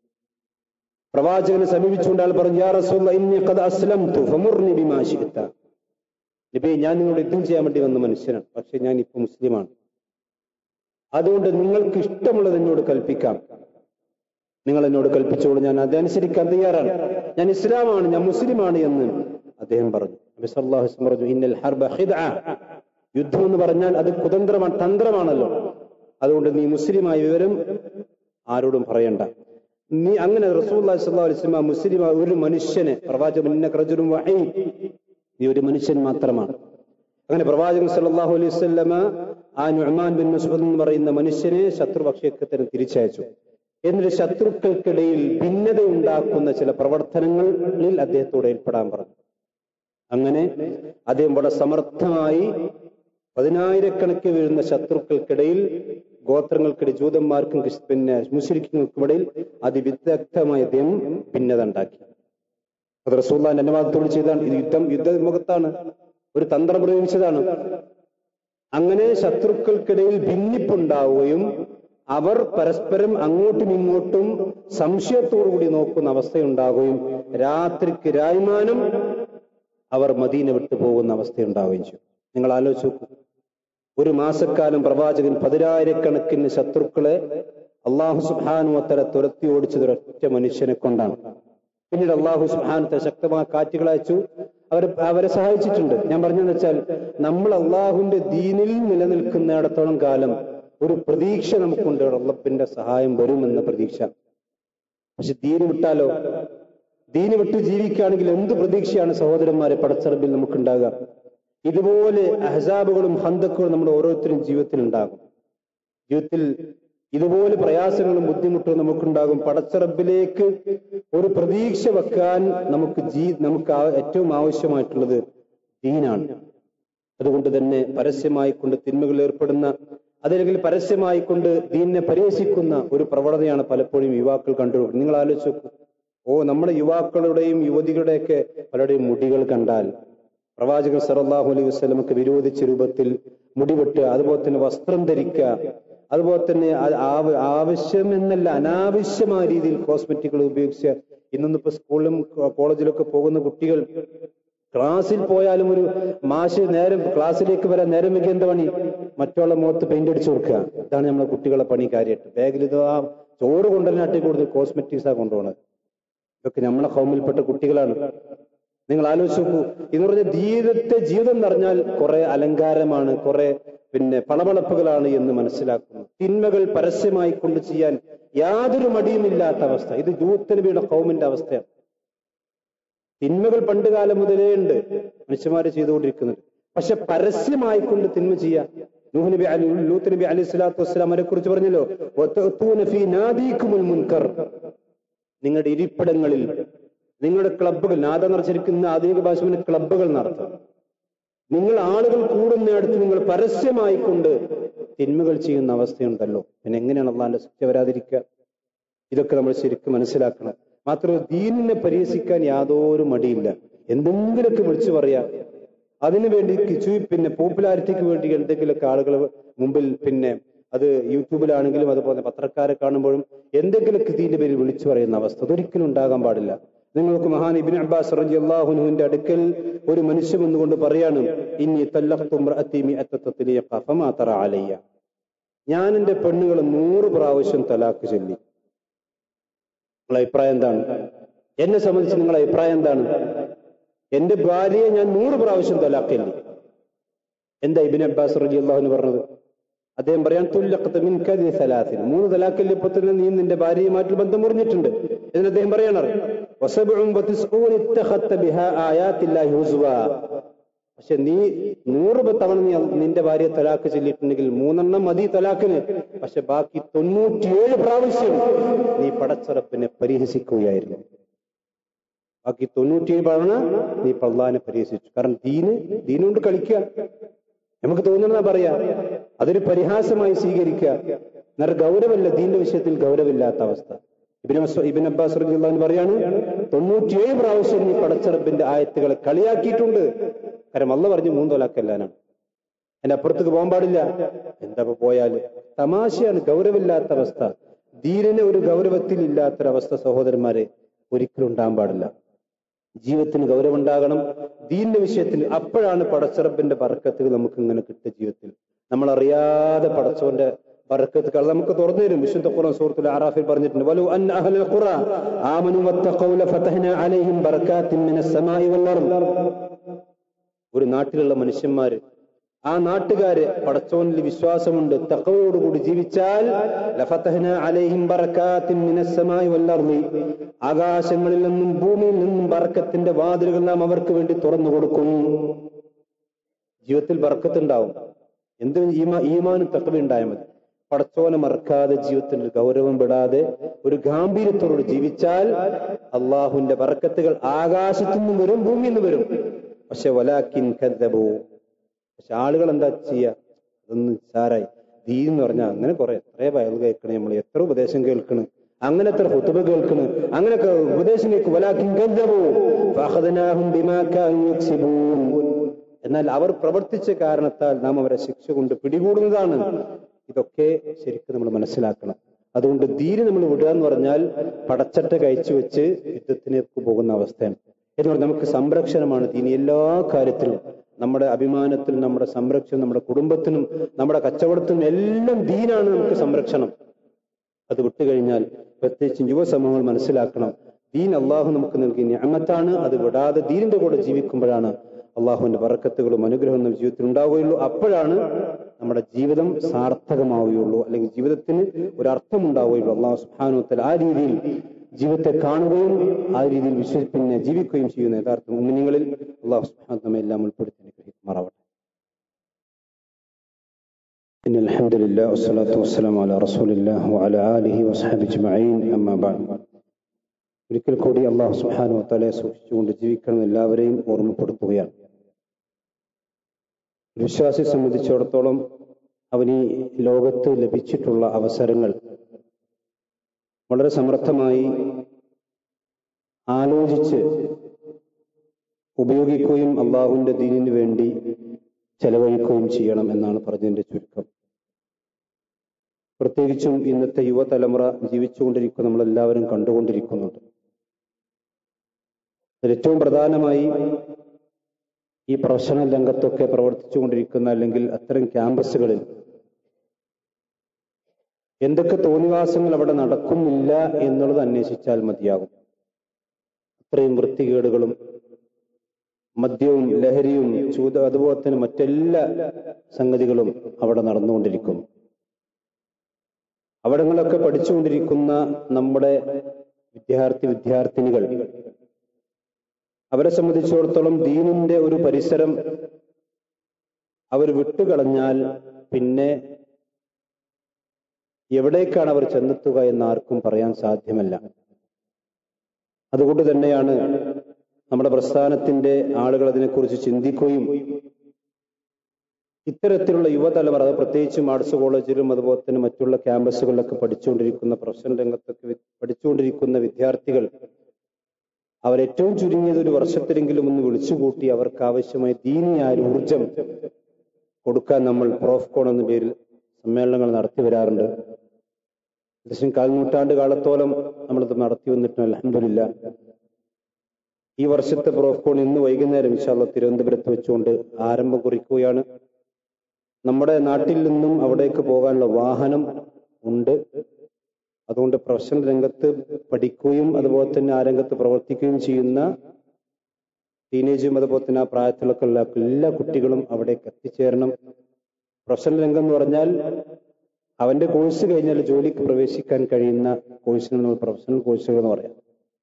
പ്രവാചകനെ സമീപിച്ചുകൊണ്ട് അയാൾ പറഞ്ഞു യാ റസൂല ഇന്നി ഖദ് അസ്ലംതു ഫമുർനി ബിമാ ശിഅത നബി ഞാൻ നിങ്ങളോട് യുദ്ധം ചെയ്യാൻ വേണ്ടി വന്ന മനുഷ്യനാണ് പക്ഷെ ഞാൻ ഇപ്പൊ മുസ്ലിമാണ് അതുകൊണ്ട് നിങ്ങൾക്ക് ഇഷ്ടമുള്ളത് എന്നോട് കൽപ്പിക്കാം നിങ്ങൾ എന്നോട് കൽപ്പിച്ചോളൂ ഞാൻ അതനുസരിക്കാൻ തയ്യാറാണ് ഞാൻ ഇസ്ലാമാണ് ഞാൻ മുസ്ലിമാണ് എന്ന് അദ്ദേഹം പറഞ്ഞു നബി സല്ലല്ലാഹു അലൈഹി വസല്ലം പറഞ്ഞു ഇന്നൽ ഹർബ ഖിദ്അ യുദ്ധം എന്ന് പറഞ്ഞാൽ അത് കുതന്ത്രമാണ് തന്ത്രമാണല്ലോ അതുകൊണ്ട് നീ മുസ്ലിമായ വിവരം ആരോടും പറയണ്ട നീ അങ്ങനെ റസൂലുള്ളാഹി സ്വല്ലല്ലാഹു അലൈഹി വസല്ലം മുസ്ലിം ഒരു മനുഷ്യനെ പ്രവാചകൻ ഇന്നക റജുലുൻ വഹീദ് നീ ഒരു മനുഷ്യൻ മാത്രമാണ് അങ്ങനെ പ്രവാചകൻ സല്ലല്ലാഹു അലൈഹി വസല്ലമ ആ നുഅ്മാൻ ബിൻ മസ്ഊദ് എന്ന് പറയുന്ന മനുഷ്യനെ ശത്രുപക്ഷത്തിന് തിരിച്ചയച്ചു എന്നിട്ട് ശത്രുക്കൾക്കിടയിൽ ഭിന്നത ഉണ്ടാക്കുന്ന ചില പ്രവർത്തനങ്ങളിൽ അദ്ദേഹത്തോട് ഏർപ്പെടാൻ പറഞ്ഞു അങ്ങനെ അദ്ദേഹം വളരെ സമർത്ഥമായി പതിനായിരക്കണക്കിന് വരുന്ന ശത്രുക്കൾക്കിടയിൽ ഗോത്രങ്ങൾക്കിടയിൽ ജൂതന്മാർക്കും ക്രിസ്- പിന്നെ മുസ്ലിങ്ങൾക്കുമിടയിൽ അതിവിദഗ്ധമായ അദ്ദേഹം ഭിന്നത ഉണ്ടാക്കി അത് റസൂല്ലാന്റെ അനുവാദത്തോട് ചെയ്താണ് ഇത് യുദ്ധം യുദ്ധമുഖത്താണ് ഒരു തന്ത്രം പ്രയോഗിച്ചതാണ് അങ്ങനെ ശത്രുക്കൾക്കിടയിൽ ഭിന്നിപ്പുണ്ടാവുകയും അവർ പരസ്പരം അങ്ങോട്ടും ഇങ്ങോട്ടും സംശയത്തോടു കൂടി നോക്കുന്ന അവസ്ഥയുണ്ടാകുകയും രാത്രിക്ക് രായ്മാനം അവർ മദീന വിട്ടു പോകുന്ന അവസ്ഥയുണ്ടാവുകയും ചെയ്യും നിങ്ങൾ ആലോചിച്ച് നോക്കൂ ഒരു മാസക്കാലം പ്രവാചകൻ പതിനായിരക്കണക്കിന് ശത്രുക്കളെ അള്ളാഹു സുബാനുവത്തര തുരത്തി ഓടിച്ചത് ഒരൊറ്റ മനുഷ്യനെ കൊണ്ടാണ് പിന്നീട് അള്ളാഹു സുബാനത്തെ ശക്തമായ കാറ്റുകൾ അയച്ചു അവർ അവരെ സഹായിച്ചിട്ടുണ്ട് ഞാൻ പറഞ്ഞതെന്ന് വെച്ചാൽ നമ്മൾ അള്ളാഹുവിന്റെ ദീനിൽ നിലനിൽക്കുന്നിടത്തോളം കാലം ഒരു പ്രതീക്ഷ നമുക്കുണ്ട് റബ്ബിന്റെ സഹായം വരുമെന്ന പ്രതീക്ഷ പക്ഷെ ദീന് വിട്ടാലോ ദീന് വിട്ട് ജീവിക്കുകയാണെങ്കിൽ എന്ത് പ്രതീക്ഷയാണ് സഹോദരന്മാരെ പടച്ചറബിൽ നമുക്കുണ്ടാകുക ഇതുപോലെ അഹസാബുകളും ഹന്തക്കുകളും നമ്മുടെ ഓരോരുത്തരും ജീവിതത്തിൽ ഉണ്ടാകും ജീവിതത്തിൽ ഇതുപോലെ പ്രയാസങ്ങളും ബുദ്ധിമുട്ടുകളും നമുക്കുണ്ടാകും പടച്ചറബിലേക്ക് ഒരു പ്രതീക്ഷ വെക്കാൻ നമുക്ക് ജീ നമുക്ക് ആ- ഏറ്റവും ആവശ്യമായിട്ടുള്ളത് ദീനാണ് അതുകൊണ്ട് തന്നെ പരസ്യമായി കൊണ്ട് തിന്മകളിൽ ഏർപ്പെടുന്ന അതല്ലെങ്കിൽ പരസ്യമായി കൊണ്ട് ദീനിനെ പരിഹസിക്കുന്ന ഒരു പ്രവണതയാണ് പലപ്പോഴും യുവാക്കൾ കണ്ടുകൊടുക്കുന്നത് നിങ്ങൾ ആലോചിച്ച് നോക്കൂ ഓ നമ്മുടെ യുവാക്കളുടെയും യുവതികളുടെയൊക്കെ പലരുടെയും മുടികൾ കണ്ടാൽ പ്രവാചകൻ സല്ലല്ലാഹു അലൈഹി വസല്ലമക്ക് വിരോധിച്ച രൂപത്തിൽ മുടിവെട്ടുക അതുപോലെ തന്നെ വസ്ത്രം ധരിക്കുക അതുപോലെ തന്നെ ആ- ആവ- ആവശ്യം എന്നല്ല അനാവശ്യമായ രീതിയിൽ കോസ്മെറ്റിക്കുകൾ ഉപയോഗിച്ച് ഇന്നിപ്പോ സ്കൂളിലും കോളേജിലൊക്കെ പോകുന്ന കുട്ടികൾ ക്ലാസ്സിൽ പോയാലും ഒരു മാഷ് നേരം ക്ലാസ്സിലേക്ക് വരാൻ നേരം വെക്കുക എന്താ പണി മറ്റുള്ള മുഖത്ത് പെയിന്റ് അടിച്ചു കൊടുക്കുക ഇതാണ് നമ്മളെ കുട്ടികളെ പണി കാര്യമായിട്ട് ബാഗിൽ ഇത് ആ ചോറ് കൊണ്ടുവരാനാട്ടി കൂടുതൽ കോസ്മെറ്റിക്സാ കൊണ്ടുപോകുന്നത് ഇതൊക്കെ നമ്മളെ ഹോമിൽപ്പെട്ട കുട്ടികളാണ് നിങ്ങൾ ആലോചിച്ച് നോക്കൂ എന്ന് പറഞ്ഞ ജീവിതത്തെ ജീവിതം എന്ന് പറഞ്ഞാൽ കുറെ അലങ്കാരമാണ് കുറെ പിന്നെ പണവളപ്പുകളാണ് എന്ന് മനസ്സിലാക്കുന്നു തിന്മകൾ പരസ്യമായി കൊണ്ട് ചെയ്യാൻ യാതൊരു മടിയുമില്ലാത്ത അവസ്ഥ ഇത് ജൂത്ത് നബിയുടെ കൗമിന്റെ അവസ്ഥയാണ് തിന്മകൾ പണ്ട് കാലം മുതലേ ഉണ്ട് മനുഷ്യന്മാര് ചെയ്തുകൊണ്ടിരിക്കുന്നത് പക്ഷെ പരസ്യമായി കൊണ്ട് തിന്മ ചെയ്യാം നൂഹ് നബി അലി ലൂത്ത് നബി അലി സ്വലാത്തു വസ്സലാം അവരെ കുറിച്ച് പറഞ്ഞല്ലോ "വതഅ്തൂന ഫീ നാദീകുമുൽ മുൻകർ നിങ്ങളുടെ ഇരിപ്പിടങ്ങളിൽ നിങ്ങളുടെ ക്ലബ്ബുകൾ നാദ നിറച്ചിരിക്കുന്ന ആധുനിക ഭാഷ ക്ലബ്ബുകൾ നടത്തും നിങ്ങൾ ആളുകൾ കൂടുന്നിടത്ത് നിങ്ങൾ പരസ്യമായി കൊണ്ട് തിന്മകൾ ചെയ്യുന്ന അവസ്ഥയുണ്ടല്ലോ പിന്നെ എങ്ങനെയാണ് അള്ളാന്റെ ശിക്ഷ വരാതിരിക്കുക ഇതൊക്കെ നമ്മൾ ശരിക്കും മനസ്സിലാക്കണം മാത്രമല്ല ദീനിനെ പരിഹസിക്കാൻ യാതൊരു മടിയില്ല എന്തെങ്കിലുമൊക്കെ വിളിച്ചു പറയാ അതിനു വേണ്ടി കിച്ചു പിന്നെ പോപ്പുലാരിറ്റിക്ക് വേണ്ടി എന്തെങ്കിലുമൊക്കെ ആളുകൾ മുമ്പിൽ പിന്നെ അത് യൂട്യൂബിലാണെങ്കിലും അതുപോലെ പത്രക്കാരെ കാണുമ്പോഴും എന്തെങ്കിലുമൊക്കെ ഇതിന്റെ പേരിൽ വിളിച്ചു പറയുന്ന അവസ്ഥ അതൊരിക്കലും ഉണ്ടാകാൻ പാടില്ല നിങ്ങൾക്ക് മഹാൻ ഇബിൻ അബ്ബാസ് റജി അള്ളാഹുനുവിന്റെ അടുക്കൽ ഒരു മനുഷ്യൻ വന്നുകൊണ്ട് പറയാണ് ഇനി തല്ലഖ്തും അലയ്യ ഞാൻ എന്റെ പെണ്ണുകൾ നൂറ് പ്രാവശ്യം തലാക്ക് ചൊല്ലി നിങ്ങളെ അഭിപ്രായം എന്താണ് എന്നെ സംബന്ധിച്ച് നിങ്ങളെ അഭിപ്രായം എന്താണ് എന്റെ ഭാര്യയെ ഞാൻ നൂറ് പ്രാവശ്യം തലാക്കില്ല എന്താ ഇബിൻ അബ്ബാസ് റജി അള്ളാഹുന് പറഞ്ഞത് അദ്ദേഹം പറയാൻ തുല്ലഖത്ത് മിൻ കദി സലാസിൻ മൂന്ന് തലാഖിൽ ഇപ്പൊ തന്നെ നീ നിന്റെ ഭാര്യയുമായിട്ട് ബന്ധം മുറിഞ്ഞിട്ടുണ്ട് എന്നിട്ട് അദ്ദേഹം പറയണത് വസബഉൻ വതിസ്ഊൻ ഇത്തഖത്ത ബിഹാ ആയാത്തില്ലാഹി ഹുസ്വ പക്ഷെ നീ നൂറ് തവണ നീ നിന്റെ ഭാര്യയെ തലാക്ക് ചൊല്ലിയിട്ടുണ്ടെങ്കിൽ മൂന്നെണ്ണം മതി തലാക്കിന് പക്ഷെ ബാക്കി തൊണ്ണൂറ്റിയേഴ് പ്രാവശ്യം നീ പടച്ചറപ്പിനെ പരിഹസിക്കുകയായിരുന്നു ബാക്കി തൊണ്ണൂറ്റിയേഴ് തവണ നീ പള്ളാനെ പരിഹസിച്ചു കാരണം ദീന് ദീനുകൊണ്ട് കളിക്കുക നമുക്ക് തോന്നുന്നതാ പറയാ അതൊരു പരിഹാസമായി സ്വീകരിക്കുക എന്നാൽ ഗൗരവമല്ല ദീന്റെ വിഷയത്തിൽ ഗൗരവമില്ലാത്ത അവസ്ഥ ഇബിൻ മസ്ഊ- ഇബിൻ അബ്ബാസ് റളിയല്ലാഹു പറയാണ് തൊണ്ണൂറ്റിയേഴ് പ്രാവശ്യം നീ പടച്ചറബിന്റെ ആയത്തുകളെ കളിയാക്കിയിട്ടുണ്ട് കാരണം അല്ല പറഞ്ഞു മൂന്ന് തൊലാക്കല്ലാനാണ് അതിന്റെ അപ്പുറത്തേക്ക് പോകാൻ പാടില്ല എന്താ ഇപ്പൊ പോയാല് തമാശയാണ് ഗൗരവമില്ലാത്ത അവസ്ഥ ദീനിന് ഒരു ഗൗരവത്തിൽ ഇല്ലാത്തൊരവസ്ഥ സഹോദരന്മാരെ ഒരിക്കലും ഉണ്ടാകാൻ പാടില്ല ജീവിതത്തിന് ഗൗരവമുണ്ടാകണം ദീനിന്റെ വിഷയത്തിൽ അപ്പോഴാണ് പടച്ചറബിന്റെ ബറക്കത്തുകൾ നമുക്ക് ഇങ്ങനെ കിട്ടുക ജീവിതത്തിൽ നമ്മൾ അറിയാതെ പടച്ചോന്റെ ബറക്കത്തുകൾ നമുക്ക് തുറന്നു തരും വിശുദ്ധ ഖുർആൻ സൂറത്തുൽ ആറാഫിൽ പറഞ്ഞിട്ടുണ്ട് വലു അൻ അഹ്ലൽ ഖുറ ആമനു വത്തഖൗ ലഫതഹ്ന അലൈഹിം ബറകാത്തിൻ മിനസ് സമാഇ വൽ അർദ് ഒരു നാട്ടിലുള്ള മനുഷ്യന്മാര് ആ നാട്ടുകാര് പടച്ചോനിൽ വിശ്വാസമുണ്ട് തക്കവയോടുകൂടി ജീവിച്ചാൽ ലഫതഹ്ന അലൈഹിം ബറകാത്തിൻ മിനസ് സമാഇ വൽ അർദി ആകാശങ്ങളിൽ നിന്നും ഭൂമിയിൽ നിന്നും ബറക്കത്തിന്റെ വാതിലുകൾ നാം അവർക്ക് വേണ്ടി തുറന്നു കൊടുക്കും ജീവിതത്തിൽ ബറക്കത്തുണ്ടാവും എന്തിനും ഈമാ ഈമാനും തക്കവ ഉണ്ടായാൽ മതി പടച്ചോനെ മറക്കാതെ ജീവിതത്തിൽ ഒരു ഗൗരവം വിടാതെ ഒരു ഗാംഭീര്യത്തോട് ജീവിച്ചാൽ അള്ളാഹുവിന്റെ ബറക്കത്തുകൾ ആകാശത്തു നിന്നും വരും ഭൂമിയിൽ നിന്ന് വരും പക്ഷെ വലാക്കിൻ കദ്ദബൂ പക്ഷെ ആളുകൾ എന്താ ചെയ്യുക അതൊന്നും സാരായി ദീൻ എന്ന് പറഞ്ഞാൽ അങ്ങനെ കുറെ എത്ര വയൽ കേൾക്കണേ നമ്മൾ എത്ര ഉപദേശം കേൾക്കണ് അങ്ങനെ എത്ര ഹുത്തുബ കേൾക്കണ് അങ്ങനെയൊക്കെ ഉപദേശം കേൾക്കും വലാക്കിൻ കദ്ദബൂ ഫഅഖദ്നാഹും ബിമാ കാനൂ യക്സിബൂൻ എന്നാൽ അവർ പ്രവർത്തിച്ച കാരണത്താൽ നാം അവരെ ശിക്ഷ കൊണ്ട് പിടികൂടുന്നതാണ് ഇതൊക്കെ ശരിക്കും നമ്മൾ മനസ്സിലാക്കണം അതുകൊണ്ട് ദീന് നമ്മൾ വിടുക എന്ന് പറഞ്ഞാൽ പടച്ചട്ട കഴിച്ചു വെച്ച് യുദ്ധത്തിലേക്ക് പോകുന്ന അവസ്ഥയാണ് എന്ന് പറഞ്ഞാൽ നമുക്ക് സംരക്ഷണമാണ് ദീനി എല്ലാ കാര്യത്തിലും നമ്മുടെ അഭിമാനത്തിനും നമ്മുടെ സംരക്ഷണം നമ്മുടെ കുടുംബത്തിനും നമ്മുടെ കച്ചവടത്തിനും എല്ലാം ദീനാണ് നമുക്ക് സംരക്ഷണം അത് വിട്ടുകഴിഞ്ഞാൽ പ്രത്യേകിച്ചും യുവസമൂഹങ്ങൾ മനസ്സിലാക്കണം ദീൻ അള്ളാഹു നമുക്ക് നൽകിയ ഞാമത്താണ് അത് വിടാതെ ദീനിന്റെ കൂടെ ജീവിക്കുമ്പോഴാണ് അള്ളാഹുവിന്റെ വറക്കത്തുകളും അനുഗ്രഹവും നമ്മുടെ ജീവിതത്തിൽ ഉണ്ടാവുകയുള്ളൂ അപ്പോഴാണ് നമ്മുടെ ജീവിതം സാർത്ഥകമാവുകയുള്ളൂ അല്ലെങ്കിൽ ജീവിതത്തിന് ഒരു അർത്ഥം ഉണ്ടാവുകയുള്ളൂ അള്ളാഹു സുഹാനുത്തൽ ആ രീതിയിൽ ജീവിതത്തെ കാണുകയും ആ രീതിയിൽ വിശ്വ പിന്നെ ജീവിക്കുകയും ചെയ്യുന്ന യഥാർത്ഥ മുന്നിങ്ങളിൽ അള്ളാഹു സുഹാൻ നമ്മെ എല്ലാം ഉൾപ്പെടുത്തി അനുഗ്രഹിക്കുമാറാവട്ടെ إن الحمد لله والصلاة والسلام على رسول الله وعلى آله وصحبه أجمعين أما بعد ഒരിക്കൽ കൂടി അള്ളാഹു സുഹാനു തലയെ സൂക്ഷിച്ചുകൊണ്ട് ജീവിക്കണം എല്ലാവരെയും ഓർമ്മപ്പെടുത്തുകയാണ് ഒരു വിശ്വാസിയെ സംബന്ധിച്ചിടത്തോളം അവന് ഈ ലോകത്ത് ലഭിച്ചിട്ടുള്ള അവസരങ്ങൾ വളരെ സമർത്ഥമായി ആലോചിച്ച് ഉപയോഗിക്കുകയും അള്ളാഹുവിന്റെ ദീനിന് വേണ്ടി ചെലവഴിക്കുകയും ചെയ്യണം എന്നാണ് പറഞ്ഞതിന്റെ ചുരുക്കം പ്രത്യേകിച്ചും ഇന്നത്തെ യുവതലമുറ ജീവിച്ചുകൊണ്ടിരിക്കുന്ന നമ്മളെല്ലാവരും കണ്ടുകൊണ്ടിരിക്കുന്നുണ്ട് അതിൽ ഏറ്റവും പ്രധാനമായി ഈ പ്രൊഫഷണൽ രംഗത്തൊക്കെ പ്രവർത്തിച്ചുകൊണ്ടിരിക്കുന്ന അല്ലെങ്കിൽ അത്തരം ക്യാമ്പസുകളിൽ എന്തൊക്കെ തോന്നിവാസങ്ങൾ അവിടെ നടക്കുന്നില്ല എന്നുള്ളത് അന്വേഷിച്ചാൽ മതിയാകും അത്രയും വൃത്തികേടുകളും മദ്യവും ലഹരിയും ചൂത അതുപോലെ തന്നെ മറ്റെല്ലാ സംഗതികളും അവിടെ നടന്നുകൊണ്ടിരിക്കുന്നു അവിടങ്ങളൊക്കെ പഠിച്ചുകൊണ്ടിരിക്കുന്ന നമ്മുടെ വിദ്യാർത്ഥി വിദ്യാർത്ഥിനികൾ അവരെ സംബന്ധിച്ചിടത്തോളം ദീനിന്റെ ഒരു പരിസരം അവർ വിട്ടുകളഞ്ഞാൽ പിന്നെ എവിടേക്കാണ് അവർ ചെന്നെത്തുക എന്ന് ആർക്കും പറയാൻ സാധ്യമല്ല അതുകൊണ്ട് തന്നെയാണ് നമ്മുടെ പ്രസ്ഥാനത്തിന്റെ ആളുകൾ അതിനെക്കുറിച്ച് ചിന്തിക്കുകയും ഇത്തരത്തിലുള്ള യുവതലമുറ അത് പ്രത്യേകിച്ചും ആർട്സ് കോളേജിലും അതുപോലെ തന്നെ മറ്റുള്ള ക്യാമ്പസുകളിലൊക്കെ പഠിച്ചുകൊണ്ടിരിക്കുന്ന പ്രൊഫഷണൽ രംഗത്തൊക്കെ പഠിച്ചുകൊണ്ടിരിക്കുന്ന വിദ്യാർത്ഥികൾ അവരേറ്റവും ചുരുങ്ങിയത് ഒരു വർഷത്തിലെങ്കിലും ഒന്ന് വിളിച്ചുകൂട്ടി അവർക്ക് ആവശ്യമായ ദീനിയായ ഒരു ഊർജം കൊടുക്കാൻ നമ്മൾ പ്രോഫ്കോൺ എന്ന പേരിൽ സമ്മേളനങ്ങൾ നടത്തി വരാറുണ്ട് ഏകദേശം കാൽനൂറ്റാണ്ട് കാലത്തോളം നമ്മളിത് നടത്തി വന്നിട്ടുണ്ട് അലഹമില്ല ഈ വർഷത്തെ പ്രോഫ്കോൺ ഇന്ന് വൈകുന്നേരം ഇൻഷാല്ല തിരുവനന്തപുരത്ത് വെച്ചുകൊണ്ട് ആരംഭം കുറിക്കുകയാണ് നമ്മുടെ നാട്ടിൽ നിന്നും അവിടേക്ക് പോകാനുള്ള വാഹനം ഉണ്ട് അതുകൊണ്ട് പ്രൊഫഷണൽ രംഗത്ത് പഠിക്കുകയും അതുപോലെ തന്നെ ആ രംഗത്ത് പ്രവർത്തിക്കുകയും ചെയ്യുന്ന ടീനേജും അതുപോലെ തന്നെ ആ പ്രായത്തിലൊക്കെ ഉള്ള എല്ലാ കുട്ടികളും അവിടേക്ക് എത്തിച്ചേരണം പ്രൊഫഷണൽ രംഗം എന്ന് പറഞ്ഞാൽ അവന്റെ കോഴ്സ് കഴിഞ്ഞാൽ ജോലിക്ക് പ്രവേശിക്കാൻ കഴിയുന്ന കോഴ്സിന് നമ്മൾ പ്രൊഫഷണൽ കോഴ്സുകൾ എന്ന് പറയാം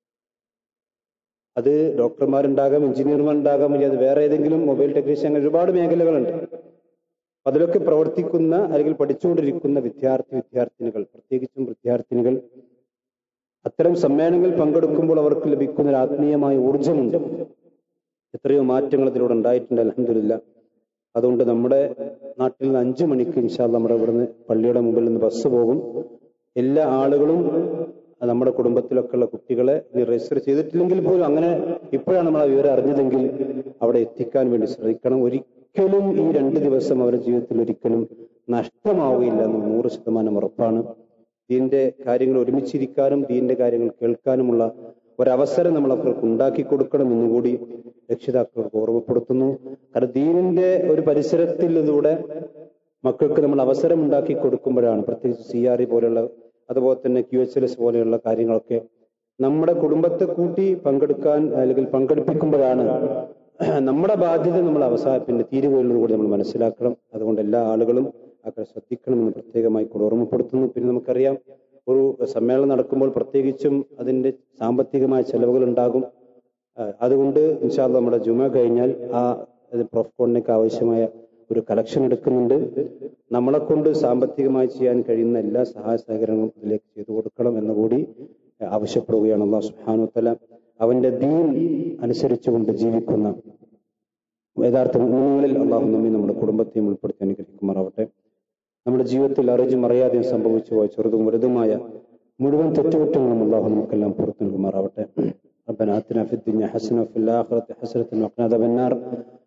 അത് ഡോക്ടർമാരുണ്ടാകാം എഞ്ചിനീയർമാരുണ്ടാകാം ഇനി അത് വേറെ ഏതെങ്കിലും മൊബൈൽ ടെക്നീഷ്യൻ അങ്ങനെ ഒരുപാട് മേഖലകളുണ്ട് അതിലൊക്കെ പ്രവർത്തിക്കുന്ന അല്ലെങ്കിൽ പഠിച്ചുകൊണ്ടിരിക്കുന്ന വിദ്യാർത്ഥി വിദ്യാർത്ഥിനികൾ പ്രത്യേകിച്ചും വിദ്യാർത്ഥിനികൾ അത്തരം സമ്മേളനങ്ങളിൽ പങ്കെടുക്കുമ്പോൾ അവർക്ക് ലഭിക്കുന്ന ഒരു ആത്മീയമായ ഊർജമുണ്ട് എത്രയോ മാറ്റങ്ങൾ ഇതിലൂടെ ഉണ്ടായിട്ടുണ്ട് അലഹമില്ല അതുകൊണ്ട് നമ്മുടെ നാട്ടിൽ നിന്ന് അഞ്ചു മണിക്ക് ഇൻഷാല് നമ്മുടെ ഇവിടുന്ന് പള്ളിയുടെ മുമ്പിൽ നിന്ന് ബസ് പോകും എല്ലാ ആളുകളും നമ്മുടെ കുടുംബത്തിലൊക്കെ ഉള്ള കുട്ടികളെ രജിസ്റ്റർ ചെയ്തിട്ടില്ലെങ്കിൽ പോലും അങ്ങനെ ഇപ്പോഴാണ് നമ്മൾ ആ വിവരം അറിഞ്ഞതെങ്കിൽ അവിടെ എത്തിക്കാൻ വേണ്ടി ശ്രമിക്കണം ഒരിക്കലും ഈ രണ്ട് ദിവസം അവരുടെ ജീവിതത്തിൽ ഒരിക്കലും നഷ്ടമാവുകയില്ല എന്ന് നൂറ് ശതമാനം ഉറപ്പാണ് ദീന്റെ കാര്യങ്ങൾ ഒരുമിച്ചിരിക്കാനും ദീന്റെ കാര്യങ്ങൾ കേൾക്കാനുമുള്ള ഒരവസരം നമ്മൾ അവർക്ക് ഉണ്ടാക്കി കൊടുക്കണം എന്നുകൂടി രക്ഷിതാക്കൾക്ക് ഓർമ്മപ്പെടുത്തുന്നു കാരണം ദീനിന്റെ ഒരു പരിസരത്തിൽ ഇതിലൂടെ മക്കൾക്ക് നമ്മൾ അവസരം ഉണ്ടാക്കി കൊടുക്കുമ്പോഴാണ് പ്രത്യേകിച്ച് സി ആർ ഇ പോലെയുള്ള അതുപോലെ തന്നെ ക്യു എച്ച് എൽ എസ് പോലെയുള്ള കാര്യങ്ങളൊക്കെ നമ്മുടെ കുടുംബത്തെ കൂട്ടി പങ്കെടുക്കാൻ അല്ലെങ്കിൽ പങ്കെടുപ്പിക്കുമ്പോഴാണ് നമ്മുടെ ബാധ്യത നമ്മൾ അവസാന പിന്നെ തീരുകയുള്ളത് കൂടി നമ്മൾ മനസ്സിലാക്കണം അതുകൊണ്ട് എല്ലാ ആളുകളും അതൊക്കെ ശ്രദ്ധിക്കണമെന്ന് പ്രത്യേകമായി കൂടെ ഓർമ്മപ്പെടുത്തുന്നു പിന്നെ നമുക്കറിയാം ഒരു സമ്മേളനം നടക്കുമ്പോൾ പ്രത്യേകിച്ചും അതിന്റെ സാമ്പത്തികമായ ചെലവുകൾ ഉണ്ടാകും അതുകൊണ്ട് ഇൻഷാല്ല നമ്മുടെ ജുമ കഴിഞ്ഞാൽ ആ പ്രോഫ്കോണിനൊക്കെ ആവശ്യമായ ഒരു കളക്ഷൻ എടുക്കുന്നുണ്ട് നമ്മളെ കൊണ്ട് സാമ്പത്തികമായി ചെയ്യാൻ കഴിയുന്ന എല്ലാ സഹായ സഹകരണങ്ങളും ഇതിലേക്ക് ചെയ്തു കൊടുക്കണം എന്ന് കൂടി ആവശ്യപ്പെടുകയാണ് അള്ളാഹു സുഹാനു തല അവന്റെ ദീൻ അനുസരിച്ചുകൊണ്ട് ജീവിക്കുന്ന യഥാർത്ഥ മുന്നിങ്ങളിൽ അള്ളാഹു നമ്മി നമ്മുടെ കുടുംബത്തെയും ഉൾപ്പെടുത്തി അനുഗ്രഹിക്കുമാറാവട്ടെ നമ്മുടെ ജീവിതത്തിൽ അറിഞ്ഞും അറിയാതെയും സംഭവിച്ചു പോയ ചെറുതും വലുതുമായ മുഴുവൻ തെറ്റുകുറ്റങ്ങളും അള്ളാഹു നമുക്കെല്ലാം പുറത്തു നൽകുമാറാവട്ടെ ربنا آتنا في الدنيا حسنة وفي الآخرة حسنة وقنا عذاب النار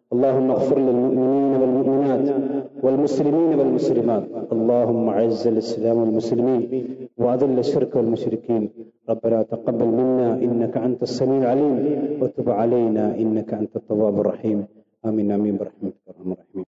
اللهم اغفر للمؤمنين والمؤمنات والمسلمين والمسلمات اللهم اعز الاسلام والمسلمين واذل الشرك والمشركين ربنا تقبل منا انك انت السميع العليم وتب علينا انك انت التواب الرحيم امين امين برحمتك يا ارحم الراحمين